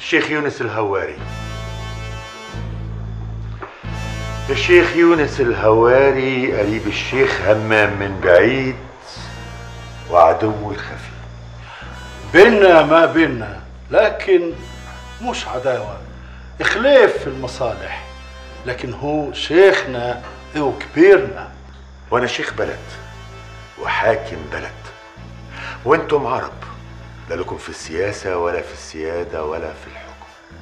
الشيخ يونس الهواري الشيخ يونس الهواري قريب الشيخ همام من بعيد وعدو الخفي بينا ما بينا لكن مش عداوة إخلاف في المصالح لكن هو شيخنا وكبيرنا وانا شيخ بلد وحاكم بلد وانتم عرب لا لكم في السياسة ولا في السيادة ولا في الحكم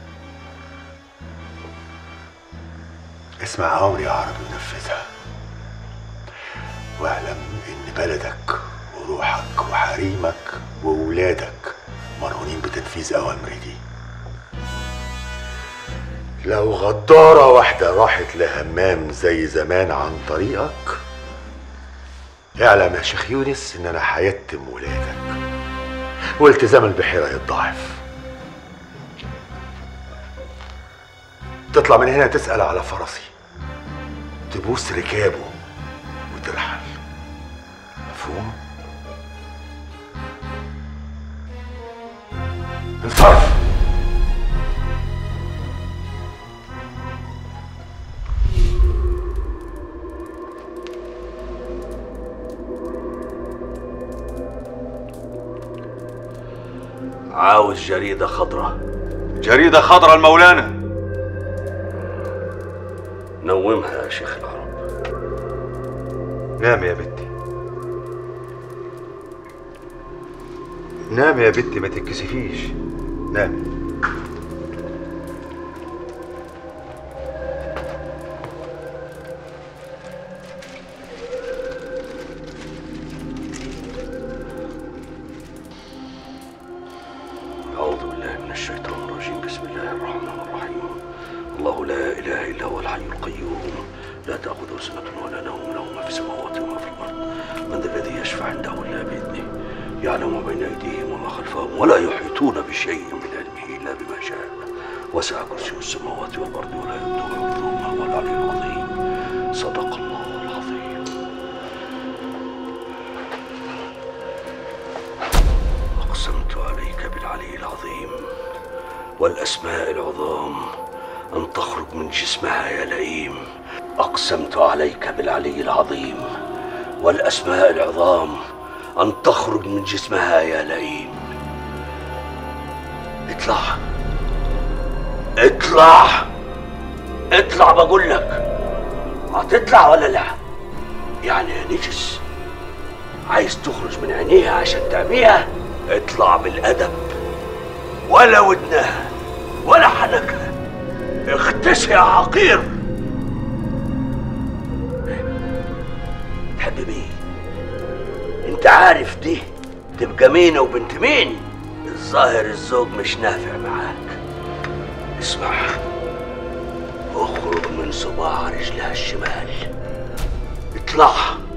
اسمع أوامري يا عربي ونفذها واعلم إن بلدك وروحك وحريمك وولادك مرهونين بتنفيذ أوامري دي لو غدارة واحدة راحت لهمام زي زمان عن طريقك اعلم يا شيخ يونس ان انا هيتم ولادك والتزام البحيرة يتضاعف تطلع من هنا تسأل على فرسي تبوس ركابه وترحل مفهوم؟ انصرف عاوز جريدة خضراء جريدة خضراء المولانا نومها يا شيخ العرب نام يا بنتي نام يا بنتي ما تتكسفيش نامي أعوذ بالله من الشيطان الرجيم بسم الله الرحمن الرحيم الله لا إله إلا هو الحي القيوم لا تأخذه سنة ولا نوم له ما في السماوات وما في الأرض من ذا الذي يشفع عنده إلا بإذنه يعلم ما بين أيديهم وما خلفهم ولا يحيطون بشيء من علمه إلا بما شاء وسع كرسيه السماوات والأرض ولا يؤوده حفظهما وهو العلي العظيم صدق الله العظيم أقسمت عليك بالعلي العظيم والأسماء العظام أن تخرج من جسمها يا لئيم أقسمت عليك بالعلي العظيم والأسماء العظام أن تخرج من جسمها يا لئيم اطلع اطلع اطلع بقول لك هتطلع ولا لا يعني يا نجس عايز تخرج من عينيها عشان تعميها اطلع بالأدب ولا ودنها ولا حنكها اختسي يا عقير تحب مين انت عارف دي تبقى مينة وبنت مين الظاهر الزوج مش نافع معاك اسمع اخرج من صباع رجلها الشمال اطلع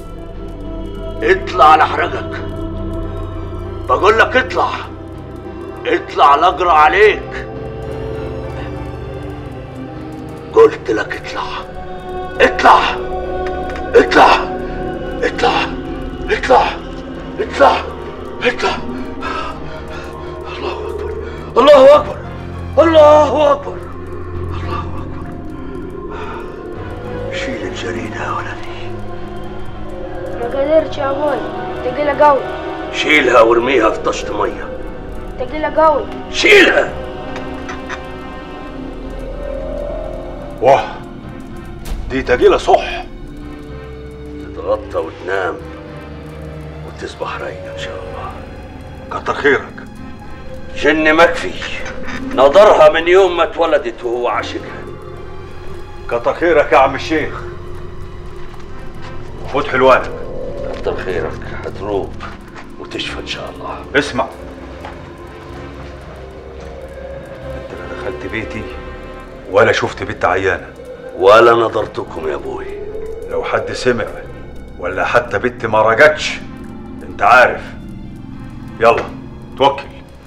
اطلع لحرجك بقول لك اطلع اطلع لاجرى عليك قلت لك اطلع اطلع اطلع اطلع اطلع اطلع اطلع الله اكبر الله اكبر الله اكبر الله اكبر شيل الجريده يا ولدي ما قدرتش يا ابوي تقيلة قوي شيلها وارميها في طشت ميه تقيلة قوي شيلها واه دي تقيلة صح تتغطى وتنام وتصبح رايقة إن شاء الله كتر خيرك جن مكفي نظرها من يوم ما اتولدت وهو عاشقها كتر خيرك يا عم الشيخ خد حلوانك كتر خيرك هتروب وتشفى إن شاء الله اسمع انت لا دخلت بيتي ولا شفت بنت عيانة ولا نظرتكم يا أبوي لو حد سمع ولا حتى بنت ما رجتش انت عارف يلا توكل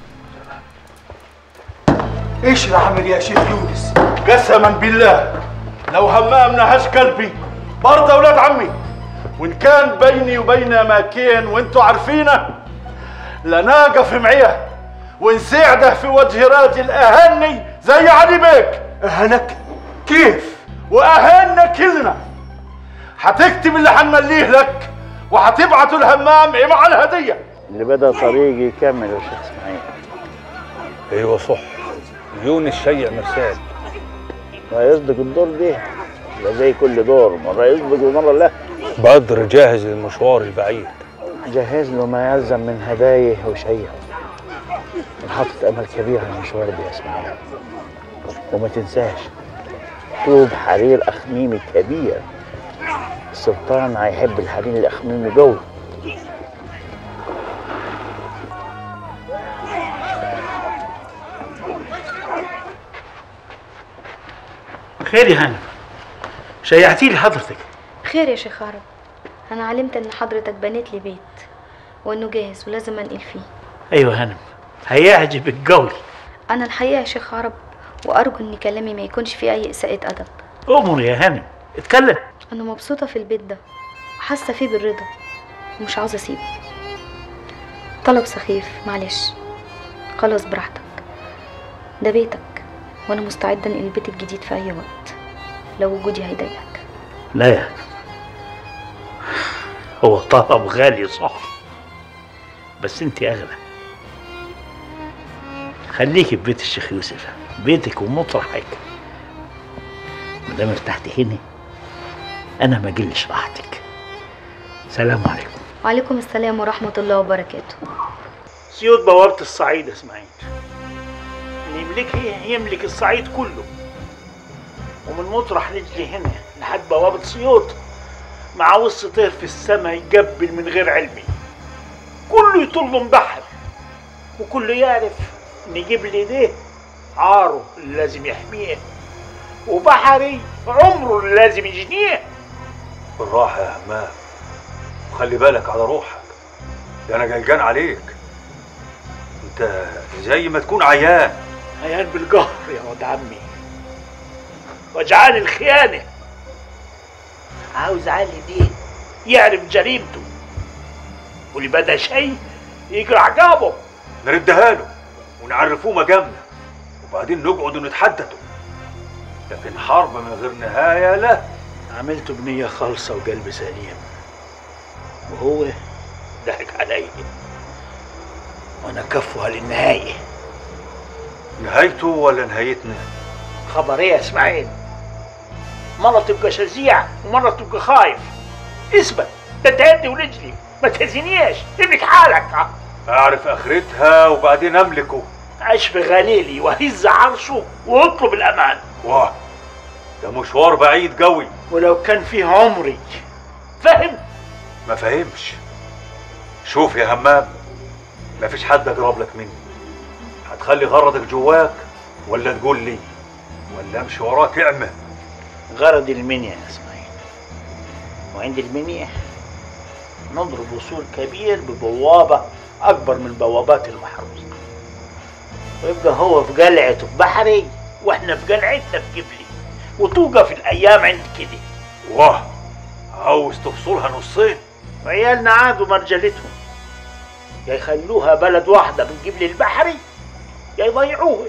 ايش العمل يا شيخ يونس قسما بالله لو همام نهش قلبي برضه اولاد عمي وان كان بيني وبين ما كان وانتوا عارفينه لناقف معيه ونساعده في وجه راجل اهني زي علي بيك اهنك كيف واهنا كلنا هتكتب اللي هنمليه لك وهتبعته الهمام مع الهديه اللي بدا طريق يكمل يا شيخ اسماعيل ايوه صح يونس شيع مرسال وهيصدق الدور دي يبقى زي كل دور مرة يصدق ومرة لا بدر جاهز للمشوار البعيد جهز له ما يلزم من هدايا وشيء حاطط امل كبير على المشوار ده يا اسماعيل وما تنساش طوب حرير اخميمي كبير السلطان هيحب الحرير الاخميمي جوه خير يا هانم شيعتي لي حضرتك خير يا شيخ عرب انا علمت ان حضرتك بنيت لي بيت وانه جاهز ولازم انقل فيه ايوه هانم هيعجبك قوي انا الحقيقه يا شيخ عرب وارجو ان كلامي ما يكونش فيه اي اساءه ادب امر يا هانم اتكلم انا مبسوطه في البيت ده وحاسه فيه بالرضا ومش عاوزه اسيبه طلب سخيف معلش خلاص براحتك ده بيتك وانا مستعده انقل البيت الجديد في اي وقت لو وجودي هيضايقك لا يا هانم هو طلب غالي صح بس انت اغلى خليكي في بيت الشيخ يوسف بيتك ومطرحك مادام ارتحتي هنا انا ما اجلش راحتك سلام عليكم وعليكم السلام ورحمه الله وبركاته سيود بوابة الصعيد اسماعيل اللي يملكها يملك الصعيد كله ومن مطرح رجلي هنا لحد بوابة سيوط مع وسط طير في السماء يقبل من غير علمي كله يطل من بحر وكله يعرف ان جبل ده عاره اللي لازم يحميه وبحري عمره اللي لازم يجنيه بالراحة يا همام وخلي بالك على روحك ده أنا جلجان عليك أنت زي ما تكون عيان عيان بالقهر يا ولد عمي وجعان الخيانة عاوز علي دي يعرف جريمته واللي بدا شيء يجري عقابه نردها له ونعرفوه مجامنا وبعدين نقعد ونتحدثوا لكن حرب من غير نهاية لا عملته بنية خالصة وقلب سليم وهو ضحك علي وانا كفوها للنهاية نهايته ولا نهايتنا خبر ايه يا اسماعيل مرة تبقى شجيع ومرة تبقى خايف اثبت ده انت يدي ورجلي ما تهزنيش املك حالك أعرف آخرتها وبعدين أملكه عيش في غليلي وهز عرشه واطلب الامان واه ده مشوار بعيد قوي ولو كان فيه عمري فهم ما فهمش شوف يا همام مفيش حد اقرب لك مني هتخلي غرضك جواك ولا تقول لي ولا امشي وراك اعمى غرض المنيا يا اسماعيل وعند المنيا نضرب وصول كبير ببوابة أكبر من بوابات المحروسة ويبقى هو في قلعته في بحري واحنا في قلعتنا في جبلي وتوقف الأيام عند كده واه عاوز تفصلها نصين وعيالنا عادوا مرجلتهم يا يخلوها بلد واحدة من جبل البحري يا يضيعوها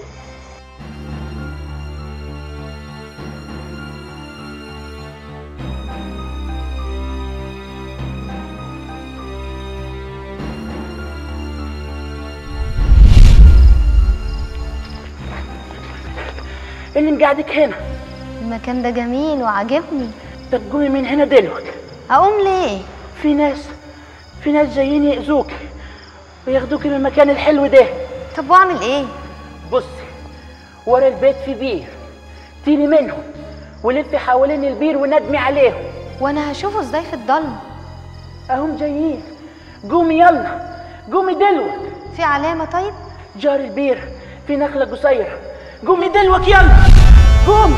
اللي مقعدك هنا المكان ده جميل وعجبني تقومي من هنا دلوقتي هقوم ليه في ناس في ناس جايين يأذوك وياخدوك من المكان الحلو ده طب واعمل ايه بصي ورا البيت في بير تيلي منهم ولفي حوالين البير وندمي عليهم وانا هشوفه ازاي في الضلمه اهم جايين قومي يلا قومي دلوقتي في علامه طيب جار البير في نخلة قصيرة قومي دلوقتي يلا قومي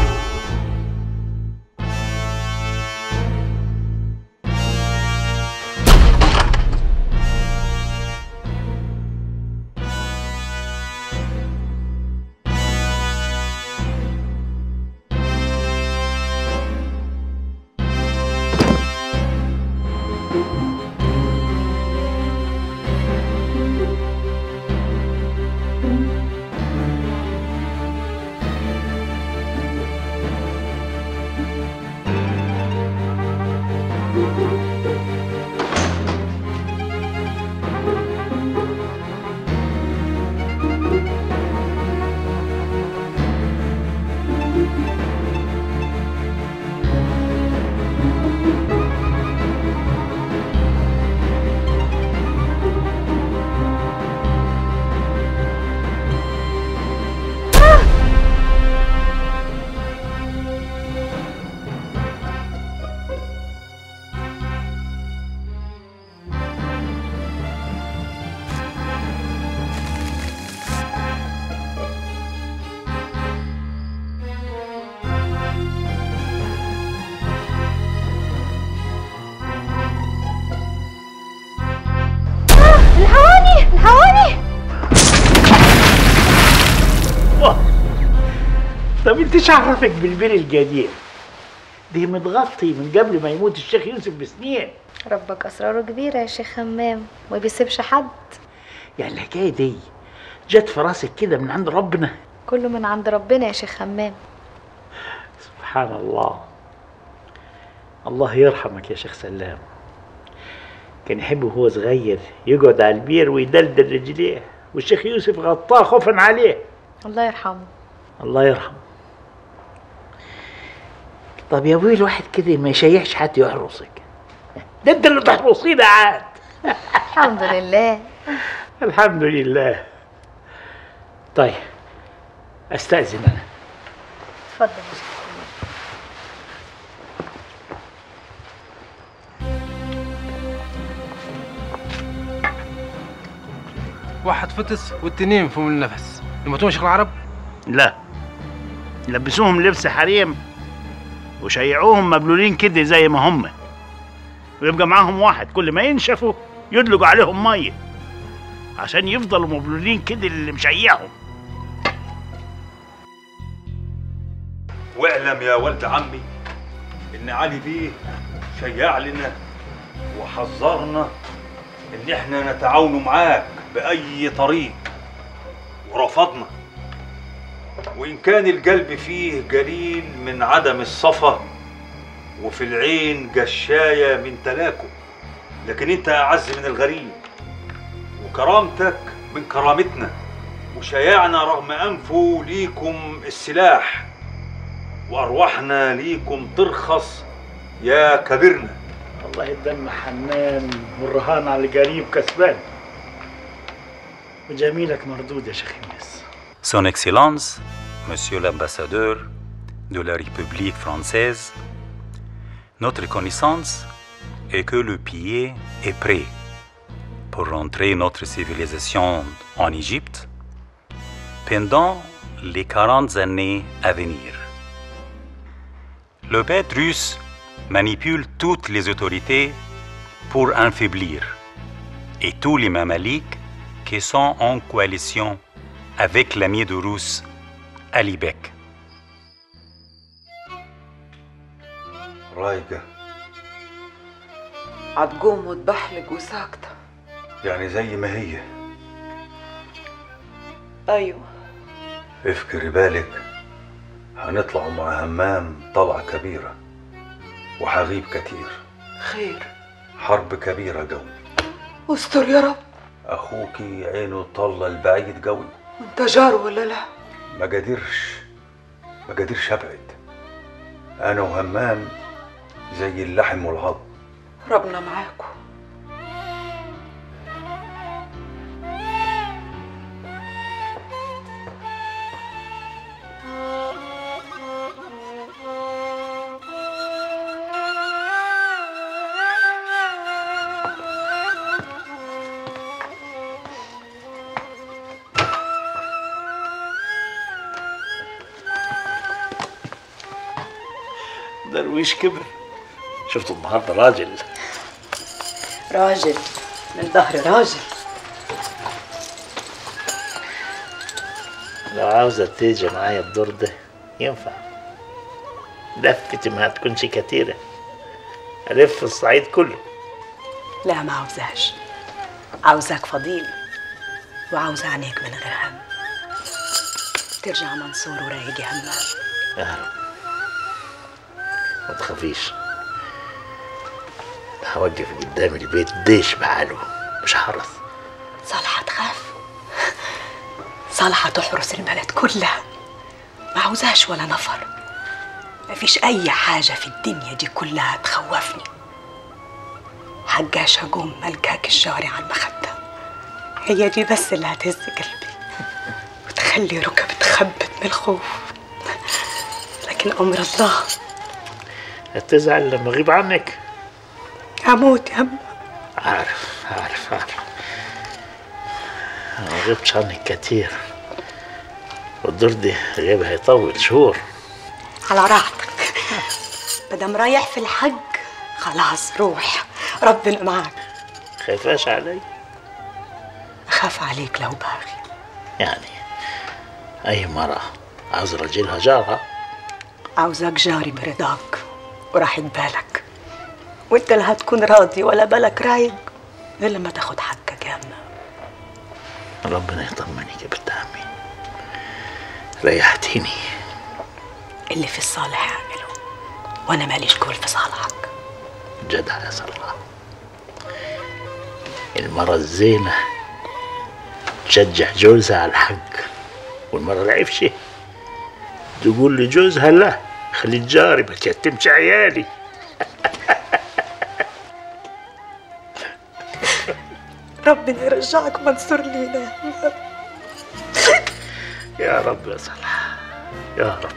طب انت ايش عرفك بالبير القديم دي متغطي من قبل ما يموت الشيخ يوسف بسنين ربك اسراره كبيره يا شيخ همام وما بيسيبش حد يعني الحكايه دي جت في راسك كده من عند ربنا كله من عند ربنا يا شيخ همام سبحان الله الله يرحمك يا شيخ سلام كان يحب وهو صغير يقعد على البير ويدلدل رجليه والشيخ يوسف غطاه خوفا عليه الله يرحمه الله يرحمه طب يا ابوي الواحد كده ما يشيعش حد يحرسك ده انت اللي تحرسينا عاد الحمد لله الحمد لله طيب استاذن انا اتفضل يا شيخ واحد فطس والتنين فيهم النفس يموتون شيخ العرب لا لبسوهم لبس حريم وشيعوهم مبلولين كده زي ما هم ويبقى معاهم واحد كل ما ينشفوا يدلقوا عليهم ميه عشان يفضلوا مبلولين كده اللي مشيعهم واعلم يا ولد عمي ان علي بيه شيع لنا وحذرنا ان احنا نتعاون معاك باي طريق ورفضنا وان كان القلب فيه قليل من عدم الصفا وفي العين قشايه من تلاكم لكن انت اعز من الغريب وكرامتك من كرامتنا وشيعنا رغم انفه ليكم السلاح وارواحنا ليكم ترخص يا كبرنا الله الدم حنان والرهان على القريب كسبان وجميلك مردود يا شيخ يونس Son Excellence, Monsieur l'ambassadeur de la République française, notre connaissance est que le pied est prêt pour rentrer notre civilisation en Égypte pendant les 40 années à venir. Le bête russe manipule toutes les autorités pour affaiblir et tous les mamaliks qui sont en coalition avec l'ami de Russe, Ali Bek. رايقه هتقوم وتبحلق وساكتة يعني زي ما هي أيوة افكري بالك هنطلع مع همام طلعة كبيرة وحغيب كتير خير حرب كبيرة قوي استر يا رب أخوكي عينه طلة البعيد قوي وانت جار ولا لا ما قدرش ما قدرش أبعد أنا وهمام زي اللحم والعظم ربنا معاكم درويش كبر شفتوا النهارده راجل راجل من ظهر راجل لو عاوزة تيجي معايا الدور ده ينفع لفتي ما هتكونش كتيرة ألف الصعيد كله لا ما عاوزاش عاوزاك فضيل وعاوزة عينيك من غير هم ترجع منصور ورايق يا همام يا رب ما تخافيش هوقف قدام البيت ديش بحاله مش هحرص صالحة تخاف صالحة تحرس البلد كلها ما عاوزاش ولا نفر ما فيش أي حاجة في الدنيا دي كلها تخوفني حجاش هقوم ألقاك الشارع على المخدة هي دي بس اللي هتهز قلبي وتخلي ركبي تخبط من الخوف لكن أمر الله هتزعل لما اغيب عنك هموت يا هم عارف عارف عارف أنا ما غبتش عنك كتير والدور دي غياب هيطول شهور على راحتك مادام رايح في الحج خلاص روح ربنا معاك خايفاش علي أخاف عليك لو باغي يعني أي مرة عاوز راجلها جارها عاوزاك جاري برضاك وراحة بالك وانت لا هتكون راضي ولا بالك رايق غير لما تاخد حقك يا أما ربنا يطمنك يا بنت عمي ريحتيني اللي في الصالح اعمله وانا ماليش قول في صالحك جدع يا صلاح المرة الزينة تشجع جوزها على الحق والمرة العفشة تقول لجوزها لا خلي جاري ما تيتمش عيالي ربنا يرجعك منصور لينا يا رب يا صلاح يا رب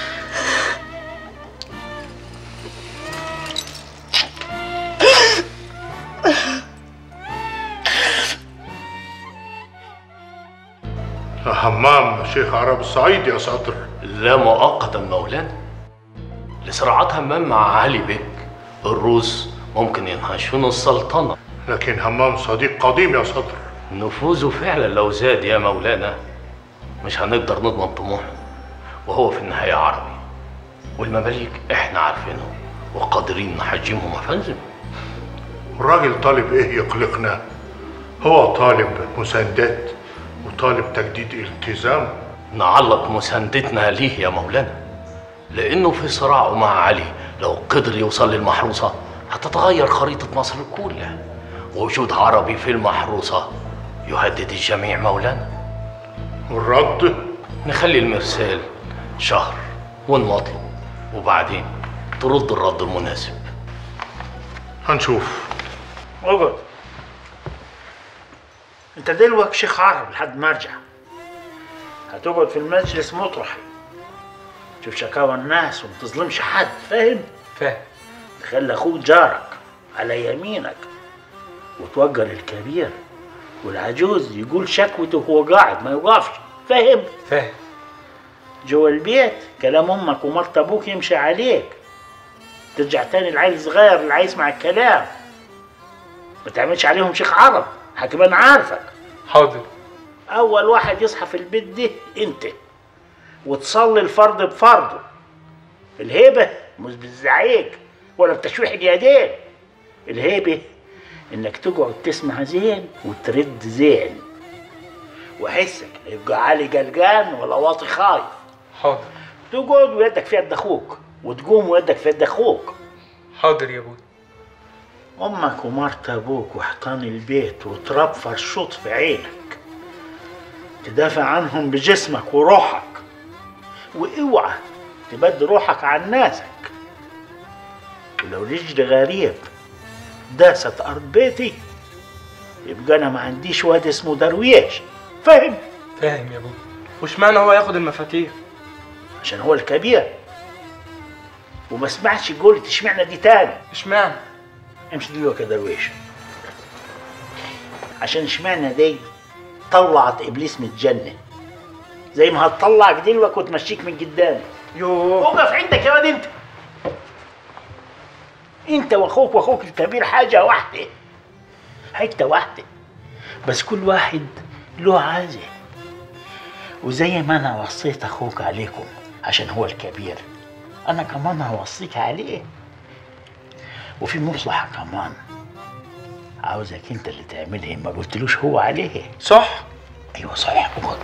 همام شيخ عرب الصعيد يا سطر لا مؤقتا مولانا لصراعات همام مع علي بك الروس ممكن ينهشون السلطنة لكن همام صديق قديم يا سطر نفوذه فعلا لو زاد يا مولانا مش هنقدر نضمن طموحه وهو في النهاية عربي والمماليك احنا عارفينهم وقادرين نحجمهم افندم الراجل طالب ايه يقلقنا هو طالب مساندات وطالب تجديد التزام نعلق مساندتنا ليه يا مولانا لانه في صراعه مع علي لو قدر يوصل للمحروسة هتتغير خريطة مصر كلها وجود عربي في المحروسة يهدد الجميع مولانا والرد نخلي المرسال شهر ونمطله وبعدين ترد الرد المناسب هنشوف اقعد انت دلوقتي شيخ عرب لحد ما ارجع هتقعد في المجلس مطرحي تشوف شكاوى الناس وما تظلمش حد فاهم فاهم تخلي اخوك جارك على يمينك وتوجر الكبير والعجوز يقول شكوته وهو قاعد ما يوقفش فاهم فاهم جوا البيت كلام امك ومرت ابوك يمشي عليك ترجع تاني العيل الصغير اللي عايز مع الكلام ما تعملش عليهم شيخ عرب حكمان عارفك حاضر اول واحد يصحى في البيت ده انت وتصلي الفرض بفرضه الهيبه مش بالزعيق ولا بتشويح اليدين الهيبه انك تقعد تسمع زين وترد زين وحسك يبقى عالي قلقان ولا واطي خايف حاضر تقعد ويدك في يد اخوك وتقوم ويدك في يد اخوك حاضر يا ابوي امك ومرت ابوك وحيطان البيت وتراب فرشوط في عينك تدافع عنهم بجسمك وروحك واوعى تبدي روحك عن ناسك ولو رجل غريب داست ارض بيتي يبقى انا ما عنديش واد اسمه درويش فاهم فاهم يا ابوي وش معنى هو ياخد المفاتيح عشان هو الكبير وما سمعش قولة اشمعنى دي تاني اشمعنى امشي دلوقتي يا درويش عشان اشمعنى دي طلعت ابليس من الجنه زي ما هتطلعك دلوقتي وتمشيك من قدامي يوه وقف عندك يا واد انت انت واخوك واخوك الكبير حاجه واحده حته واحده بس كل واحد له عازه وزي ما انا وصيت اخوك عليكم عشان هو الكبير انا كمان هوصيك عليه وفي مصلحه كمان عاوزك انت اللي تعملها ما قلتلوش هو عليه صح ايوه صح اقعد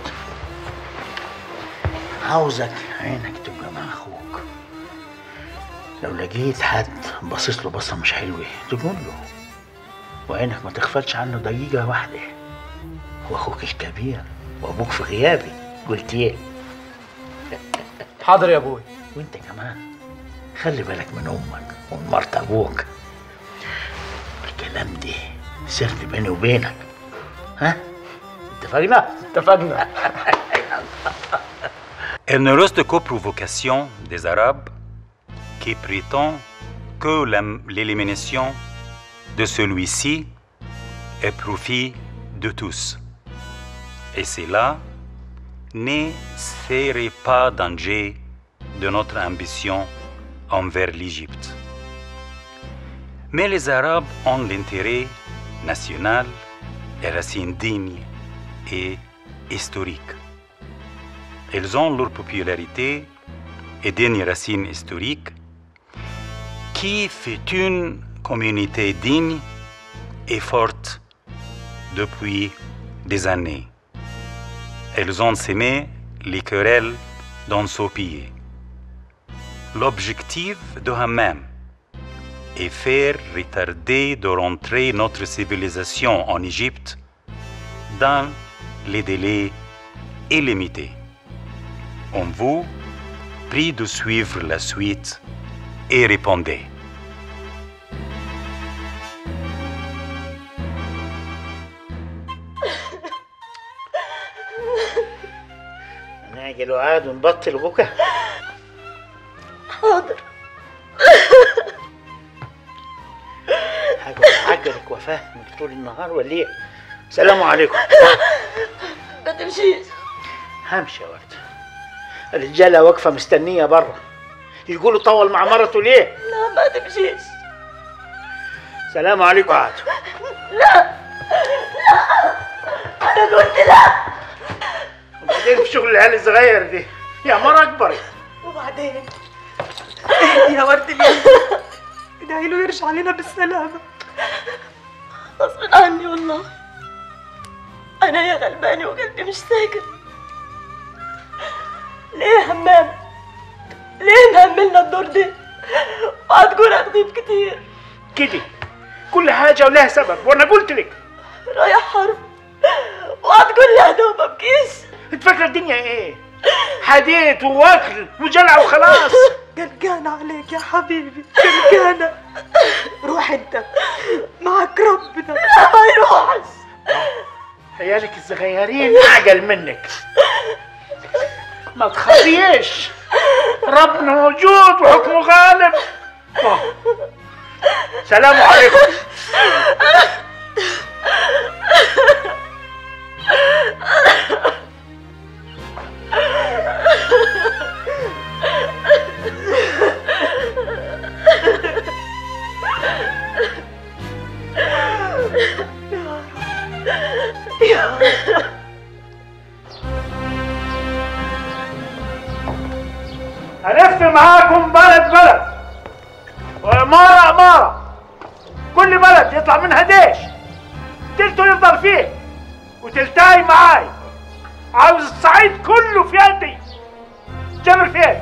عاوزك عينك تبقى مع اخوك لو لقيت حد باصص له بصه مش حلوه تقول له وعينك ما تغفلش عنه دقيقه واحده هو اخوك الكبير وابوك في غيابي قلت ايه حاضر يا ابوي وانت كمان خلي بالك من امك ومن مرت ابوك الكلام ده سر بيني وبينك ها اتفقنا اتفقنا Elle ne reste qu'aux provocations des Arabes qui prétendent que la- l'élimination de celui-ci est profit de tous. Et cela ne serait pas danger de notre ambition envers l'Égypte. Mais les Arabes ont l'intérêt national et racine digne et historique. Elles ont leur popularité et des racines historiques qui fait une communauté digne et forte depuis des années. Elles ont semé les querelles dans ce pays. L'objectif de Hammam est faire retarder de rentrer notre civilisation en Égypte dans les délais illimités. On vous prie de suivre la suite et répondez. ناجل وعاد ونبطل بكى حاضر حاجة عجلك وفهمك طول النهار ولا ايه؟ السلام عليكم ما تمشيش همشي يا ورد الرجالة واقفة مستنية بره يقولوا طول مع مرته ليه؟ لا ما تمشيش سلام عليكم عاد لا لا انا قلت لا وبعدين في شغل العيال الصغير دي يا مرة اكبري وبعدين يا ورد اليوم ادعي له يرجع لنا بالسلامة غصب عني والله انا يا غلباني وقلبي مش ساكت ليه يا همام ليه مهملنا الدور ده وهتكون هتغيب كتير كده كل حاجة ولها سبب وانا قلت لك رايح حرب وهتكون لي هدوء ما بكيش انت فاكرة الدنيا ايه؟ حديت واكل وجلع وخلاص قلقانة عليك يا حبيبي قلقانة روح انت معك ربنا لا ما يروحش عيالك الصغيرين اعجل منك ما تخافيش ربنا موجود وحكمه غالب آه. سلام عليكم يا رب هلف معاكم بلد بلد وإمارة إمارة كل بلد يطلع منها ديش تلته يفضل فيه وتلتاي معاي عاوز الصعيد كله في يدي جابر فين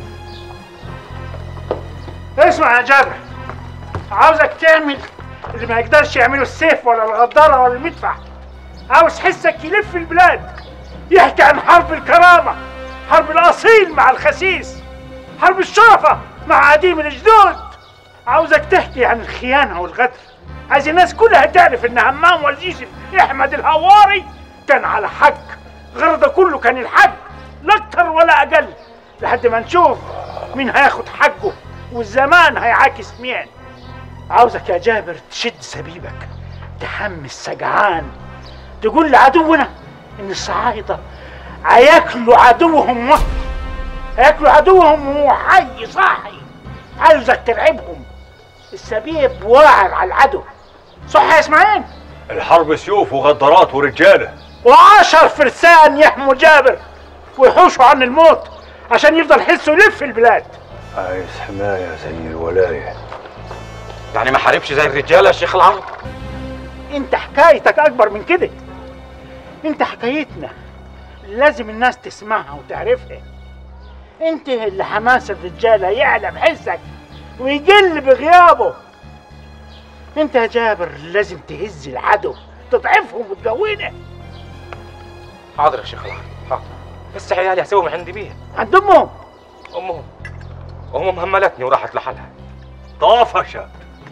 اسمع يا جابر عاوزك تعمل اللي ما يقدرش يعمله السيف ولا الغدارة ولا المدفع عاوز حسك يلف البلاد يحكي عن حرب الكرامة حرب الأصيل مع الخسيس حرب الشرفة مع عديم الجدود عاوزك تحكي عن الخيانة والغدر عايز الناس كلها تعرف ان همام والجيش احمد الهواري كان على حق غرضه كله كان الحق لا اكتر ولا اقل لحد ما نشوف مين هياخد حقه والزمان هيعاكس مين عاوزك يا جابر تشد سبيبك تحمس سجعان تقول لعدونا ان الصعايدة هياكلوا عدوهم مصر هياكلوا عدوهم وهو حي صاحي عاوزك ترعبهم السبيب واعر على العدو صح يا اسماعيل الحرب سيوف وغدارات ورجاله وعشر فرسان يحموا جابر ويحوشوا عن الموت عشان يفضل حسه يلف البلاد عايز حمايه زي الولايه يعني ما حاربش زي الرجاله يا شيخ العرب انت حكايتك اكبر من كده انت حكايتنا لازم الناس تسمعها وتعرفها انت اللي حماس الرجاله يعلى بحسك ويقل بغيابه انت يا جابر لازم تهز العدو تضعفهم وتقوينا حاضر يا شيخ العرب حاضر بس عيالي هسوي عندي بيه عند امهم امهم امهم هملتني وراحت لحالها طافشت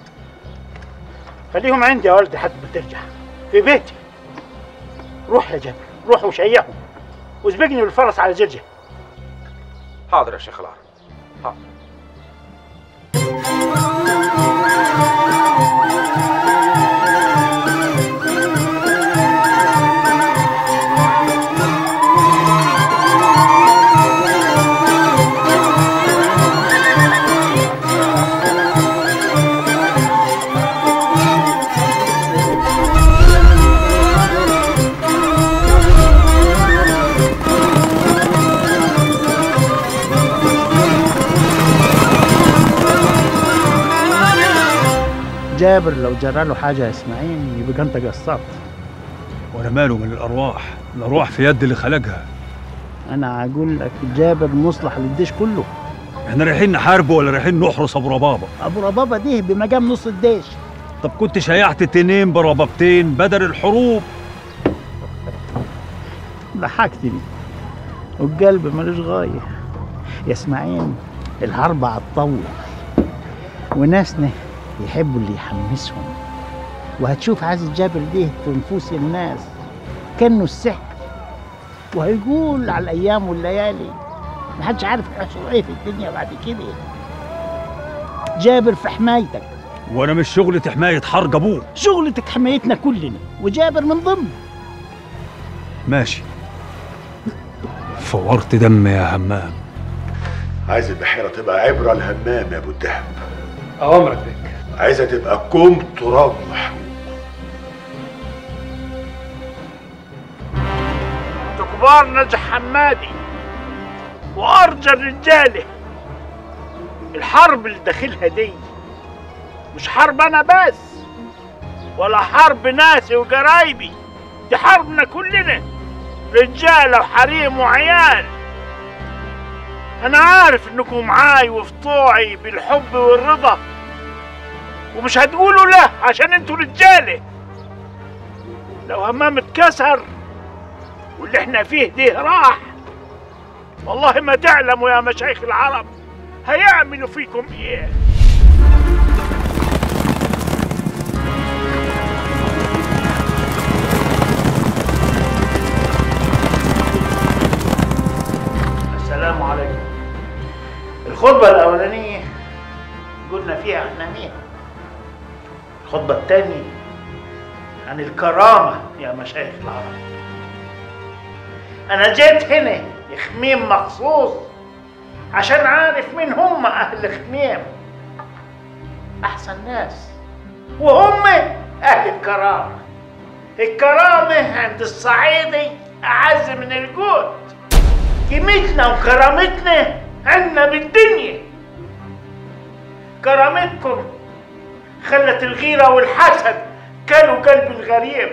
خليهم عندي يا ولدي حد ما ترجع في بيتي روح يا جابر روح وشيعهم وسبقني بالفرس على جرجه حاضر يا شيخ العرب حاضر جابر لو جرى له حاجه يا اسماعيل يبقى انت قصرت وانا ماله من الارواح الارواح في يد اللي خلقها انا اقول لك جابر مصلح للجيش كله احنا رايحين نحاربه ولا رايحين نحرس ابو ربابه ابو ربابه دي بمقام نص الجيش طب كنت شيعت تنين بربابتين بدل الحروب ضحكتني والقلب ملوش غايه يا اسماعيل الحرب هتطول وناسنا يحبوا اللي يحمسهم وهتشوف عايز جابر ده في نفوس الناس كانه السحر وهيقول على الايام والليالي محدش عارف يحصل ايه في الدنيا بعد كده جابر في حمايتك وانا مش شغلة حماية حرج ابوه شغلتك حمايتنا كلنا وجابر من ضمن ماشي فورت دم يا همام عايز البحيرة تبقى عبرة لهمام يا ابو الدهب اوامرك بك عايزة تبقى كوم تراب محروق انتوا كبار نجح حمادي وارجى الرجاله الحرب اللي داخلها دي مش حرب انا بس ولا حرب ناسي وقرايبي دي حربنا كلنا رجاله وحريم وعيال انا عارف انكم معاي وفي طوعي بالحب والرضا ومش هتقولوا لا عشان انتوا رجاله لو همام اتكسر واللي احنا فيه ده راح والله ما تعلموا يا مشايخ العرب هيعملوا فيكم ايه السلام عليكم الخطبة الأولانية قلنا فيها احنا مين الخطبة الثانية عن الكرامة يا مشايخ العرب أنا جيت هنا خميم مخصوص عشان عارف مين هم أهل خميم أحسن ناس وهم أهل الكرامة الكرامة عند الصعيدي أعز من الجود قيمتنا وكرامتنا عنا بالدنيا كرامتكم خلت الغيرة والحسد كلوا قلب الغريب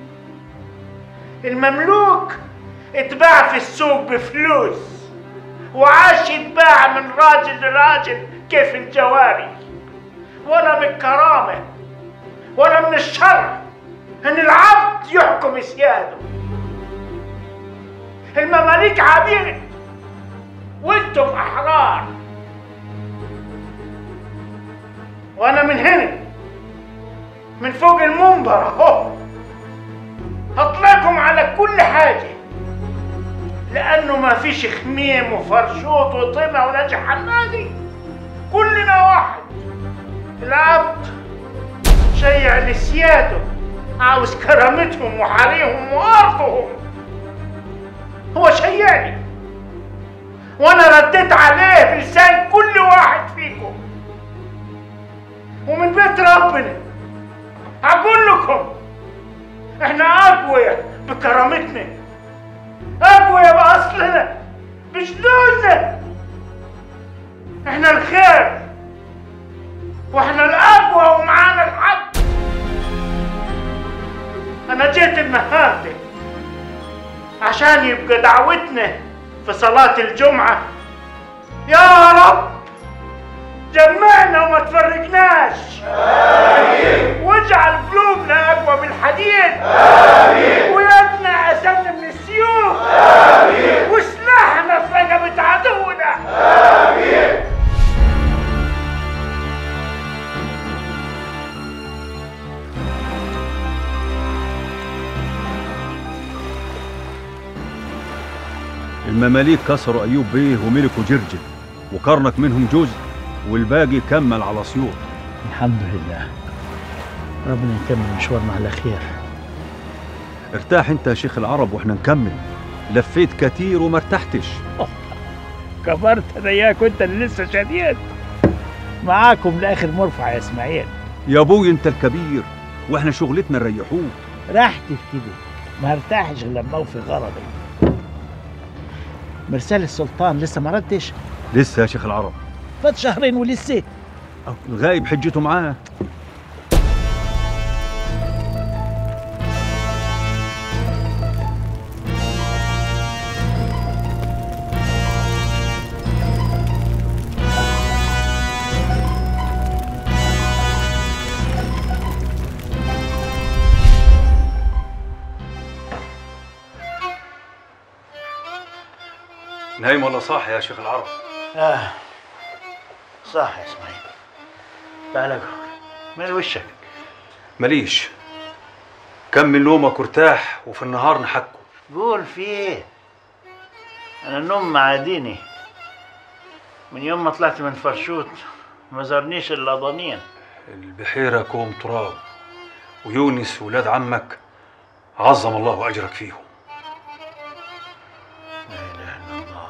المملوك اتباع في السوق بفلوس وعاش يتباع من راجل لراجل كيف الجواري ولا من كرامة ولا من الشر ان العبد يحكم سياده المماليك عبيد وانتم احرار وانا من هنا من فوق المنبر اهو هطلعكم على كل حاجه لانه ما فيش خميم وفرشوط وطمع ونجح حمادي كلنا واحد العبد شيع لسياده عاوز كرامتهم وحريهم وارضهم هو شيعني وانا رديت عليه بلسان كل واحد فيكم ومن بيت ربنا هقول لكم احنا اقوياء بكرامتنا اقوياء باصلنا بجدودنا احنا الخير واحنا الاقوى ومعانا الحق انا جيت النهارده عشان يبقى دعوتنا في صلاة الجمعة يا رب جمعنا وما تفرقناش آمين واجعل قلوبنا أقوى من الحديد آمين ويدنا أسن من السيوف آمين وسلاحنا في رقبة عدونا آمين المماليك كسروا ايوب بيه وملكوا جرجل وكرنك منهم جزء والباقي كمل على سيوط الحمد لله ربنا يكمل مشوارنا على خير ارتاح انت يا شيخ العرب واحنا نكمل لفيت كتير وما ارتحتش كبرت انا اياك وانت اللي لسه شديد معاكم لاخر مرفع يا اسماعيل يا ابوي انت الكبير واحنا شغلتنا نريحوك راحتي في كده ما ارتاحش غير لما اوفي غرضي مرسال السلطان لسه ما ردش لسه يا شيخ العرب فات شهرين ولسه الغايب حجته معاه نايم ولا صاحي يا شيخ العرب اه صح يا اسماعيل تعال اقعد من وشك ماليش كمل نومك وارتاح وفي النهار نحكوا قول في ايه انا النوم معاديني من يوم ما طلعت من فرشوت ما زارنيش الا ضنين البحيرة كوم تراب ويونس ولاد عمك عظم الله أجرك فيهم لا اله الا الله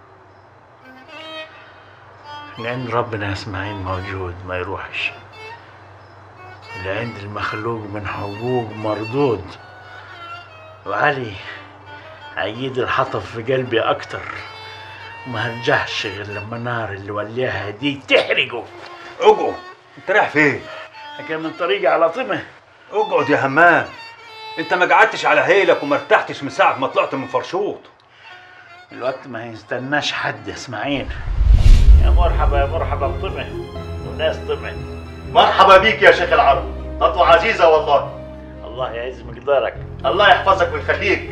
لان ربنا يا اسماعيل موجود ما يروحش اللي عند المخلوق من حقوق مردود وعلي عيد الحطب في قلبي اكتر وما هرجعش غير لما النار اللي وليها دي تحرقه اقعد انت رايح فين؟ كان من طريقي على طمه اقعد يا همام انت ما قعدتش على هيلك وما ارتحتش من ساعة ما طلعت من فرشوط الوقت ما يستناش حد يا اسماعيل يا مرحبا يا مرحبا بطمه وناس طمه مرحبا بيك يا شيخ العرب خطوة عزيزة والله الله يعز مقدارك الله يحفظك ويخليك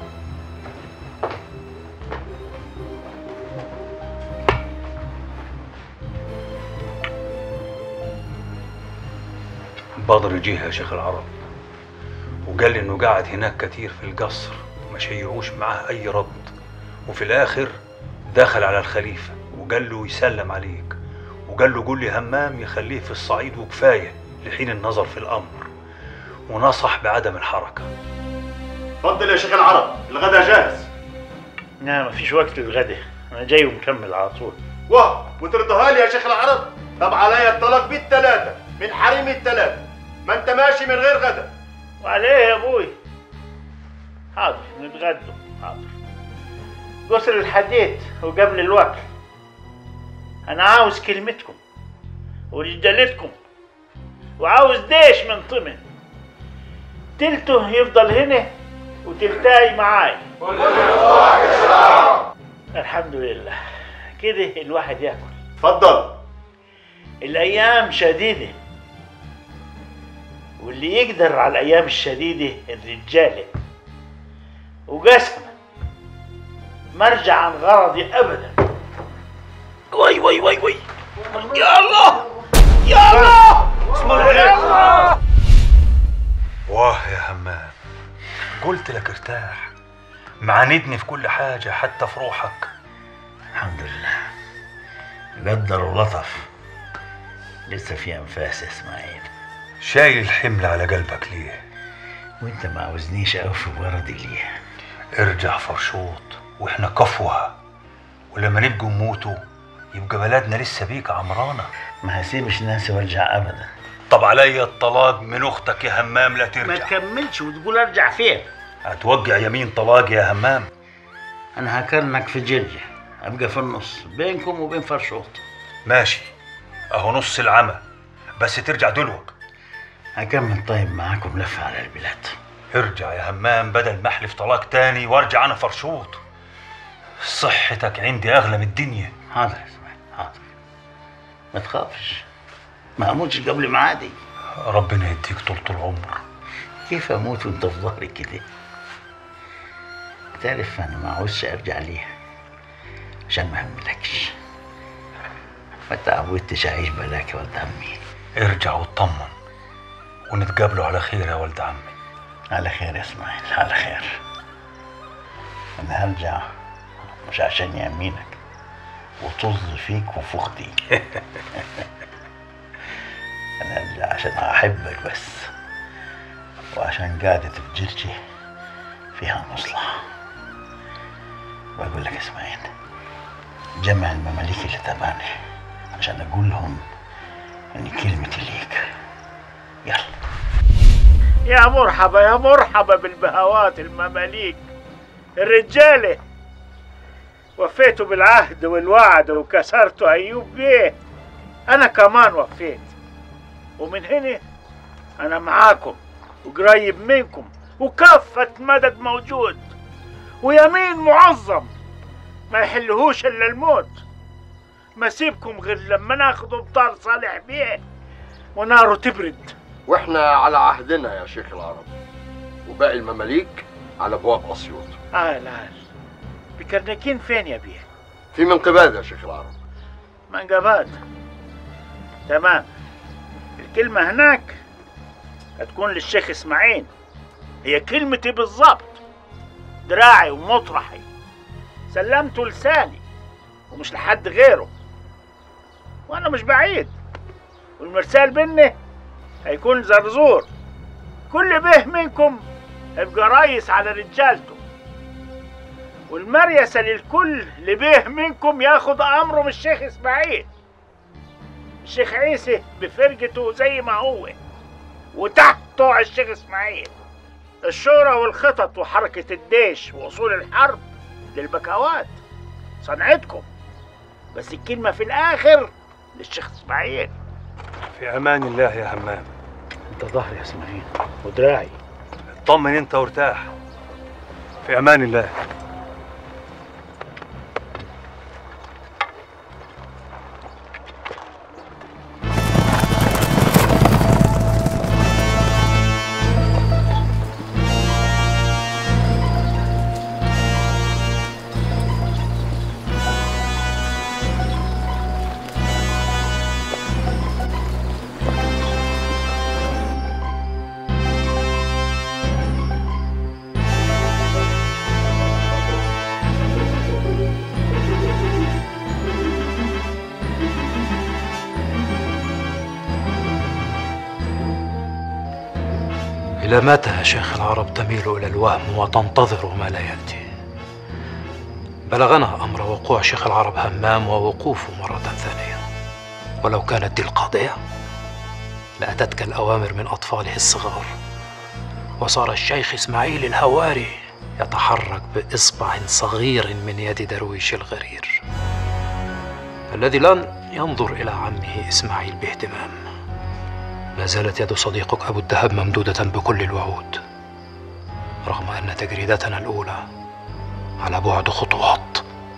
بدر جه يا شيخ العرب وقال لي انه قاعد هناك كتير في القصر ما شيعوش معاه اي رد وفي الاخر دخل على الخليفة وقال له يسلم عليك وقال له قول لي همام يخليه في الصعيد وكفاية لحين النظر في الامر ونصح بعدم الحركة اتفضل يا شيخ العرب الغدا جاهز لا ما فيش وقت للغدا انا جاي ومكمل على طول واه وترضاها لي يا شيخ العرب طب عليا الطلاق بالثلاثة من حريم الثلاثة ما انت ماشي من غير غدا وعليه يا ابوي حاضر نتغدوا حاضر قصر الحديد وقبل الوقت انا عاوز كلمتكم ورجالتكم وعاوز ديش من طمن تلته يفضل هنا وتلتاي معاي الحمد لله كده الواحد ياكل اتفضل الايام شديده واللي يقدر على الايام الشديده الرجاله وقسم ما ارجع عن غرضي ابدا وي وي وي وي يا الله يا الله بسم الله يا الله واه يا همام قلت لك ارتاح معاندني في كل حاجة حتى في روحك الحمد لله قدر ولطف لسه في انفاس يا اسماعيل شايل الحمل على قلبك ليه وانت ما عاوزنيش اوفي بوردي ليه ارجع فرشوط واحنا كفوة ولما نبقوا نموتوا يبقى بلدنا لسه بيك عمرانة ما هسيبش ناسي وارجع ابدا طب عليا الطلاق من اختك يا همام لا ما ترجع تكملش وتقول ارجع فين هتوجع يمين طلاق يا همام انا هكرنك في جرجة ابقى في النص بينكم وبين فرشوط ماشي اهو نص العمى بس ترجع دلوك هكمل طيب معاكم لفة على البلاد ارجع يا همام بدل ما احلف طلاق تاني وارجع انا فرشوط صحتك عندي اغلى من الدنيا حاضر يا اسماعيل حاضر ما تخافش ما اموتش قبل ميعادي ربنا يديك طولة العمر كيف اموت وانت في ظهري كده تعرف انا ما عاوزش ارجع ليها عشان ما هملكش ما تعودتش اعيش بلاك يا ولد عمي ارجع واطمن ونتقابلوا على خير يا ولد عمي على خير يا اسماعيل على خير انا هرجع مش عشان يمينك وطز فيك وفي اختي انا هرجع عشان احبك بس وعشان قعدة الجرجي فيها مصلحة بقول لك يا اسماعيل جمع المماليك اللي تبعني عشان اقول لهم ان كلمتي ليك يلا يا مرحبا يا مرحبا بالبهوات المماليك الرجالة وفيتوا بالعهد والوعد وكسرتوا أيوب بيه أنا كمان وفيت ومن هنا أنا معاكم وقريب منكم وكافة مدد موجود ويمين معظم ما يحلهوش إلا الموت ما سيبكم غير لما ناخد بطار صالح بيه وناره تبرد واحنا على عهدنا يا شيخ العرب وباقي المماليك على ابواب اسيوط عال عال بكرنكين فين يا بيه في منقبات يا شيخ العرب منقبات تمام الكلمة هناك هتكون للشيخ اسماعيل هي كلمتي بالظبط دراعي ومطرحي سلمته لساني ومش لحد غيره وانا مش بعيد والمرسال بيني هيكون زرزور كل به منكم يبقى رايس على رجالته والمريسة للكل اللي به منكم ياخد امره من الشيخ اسماعيل الشيخ عيسى بفرقته زي ما هو وتحته الشيخ اسماعيل الشورى والخطط وحركة الجيش وأصول الحرب للبكوات صنعتكم بس الكلمة في الآخر للشيخ إسماعيل في امان الله يا همام أنت ظهري يا إسماعيل ودراعي اطمن انت وارتاح في امان الله إلى متى يا شيخ العرب تميل إلى الوهم وتنتظر ما لا يأتي بلغنا أمر وقوع شيخ العرب همام ووقوفه مرة ثانية ولو كانت دي القضية لأتتك الأوامر من أطفاله الصغار وصار الشيخ إسماعيل الهواري يتحرك بإصبع صغير من يد درويش الغرير الذي لن ينظر إلى عمه إسماعيل باهتمام لا زالت يد صديقك أبو الدهب ممدودة بكل الوعود رغم أن تجريدتنا الأولى على بعد خطوات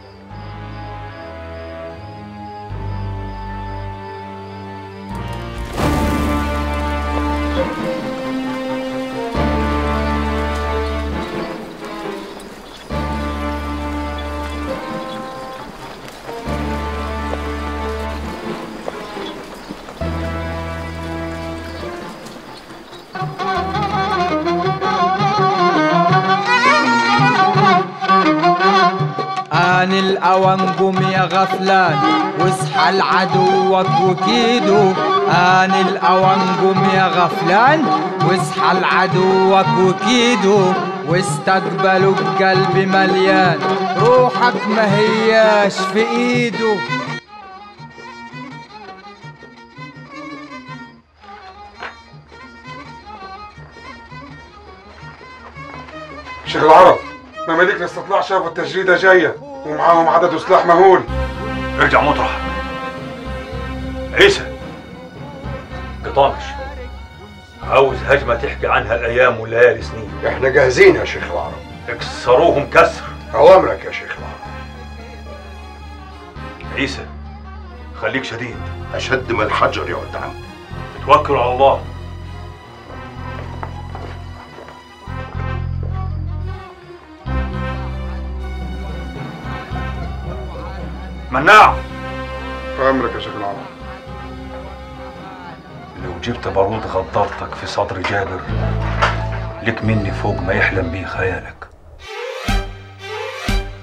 آن الأوان قم يا غفلان واصحى لعدوك وكيده آن الأوان قم يا غفلان واصحى لعدوك وكيده واستقبلوا بقلب مليان روحك ما هياش في ايده شيخ العرب مماليك الاستطلاع شافوا التجريدة جاية ومعاهم عدد وسلاح مهول ارجع مطرح عيسى قطامش عاوز هجمة تحكي عنها الأيام والليالي سنين احنا جاهزين يا شيخ العرب اكسروهم كسر أوامرك يا شيخ العرب عيسى خليك شديد أشد من الحجر يا ولد عم توكلوا على الله مناع أوامرك يا شيخ العرب لو جبت بارود غدارتك في صدر جابر لك مني فوق ما يحلم بيه خيالك